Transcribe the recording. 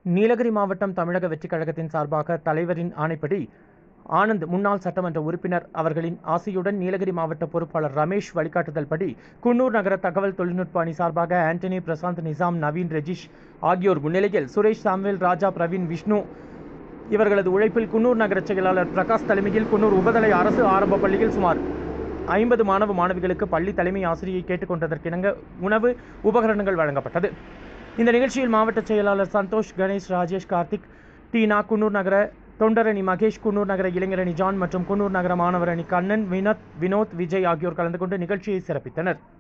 நீலகிரி மாவட்டம் தமிழக வெற்றிக் கழகத்தின் சார்பாக தலைவரின் ஆணைப்படி ஆனந்த் முன்னாள் சட்டமன்ற உறுப்பினர் அவர்களின் ஆசையுடன் நீலகிரி மாவட்ட பொறுப்பாளர் ரமேஷ் வழிகாட்டுதல்படி குன்னூர் நகர தகவல் தொழில்நுட்ப அணி சார்பாக ஆண்டனி பிரசாந்த் நிசாம் நவீன் ரெஜிஷ் ஆகியோர் முன்னிலையில் சுரேஷ் சாம்வேல் ராஜா பிரவீன் விஷ்ணு இவர்களது உழைப்பில் குன்னூர் நகர செயலாளர் பிரகாஷ் தலைமையில் குன்னூர் உபதலை அரசு ஆரம்ப பள்ளியில் சுமார் ஐம்பது மாணவ மாணவிகளுக்கு பள்ளி தலைமை ஆசிரியை கேட்டுக்கொண்டதற்கிணங்க உணவு உபகரணங்கள் வழங்கப்பட்டது இந்த நிகழ்ச்சியில் மாவட்ட செயலாளர் சந்தோஷ் கணேஷ் ராஜேஷ் கார்த்திக் டீனா குன்னூர் நகர தொண்டரணி மகேஷ் குன்னூர் நகர இளைஞரணி ஜான் மற்றும் குன்னூர் நகர மாணவர் அணி கண்ணன் வினோத் வினோத் விஜய் ஆகியோர் கலந்து கொண்டு நிகழ்ச்சியை சிறப்பித்தனர்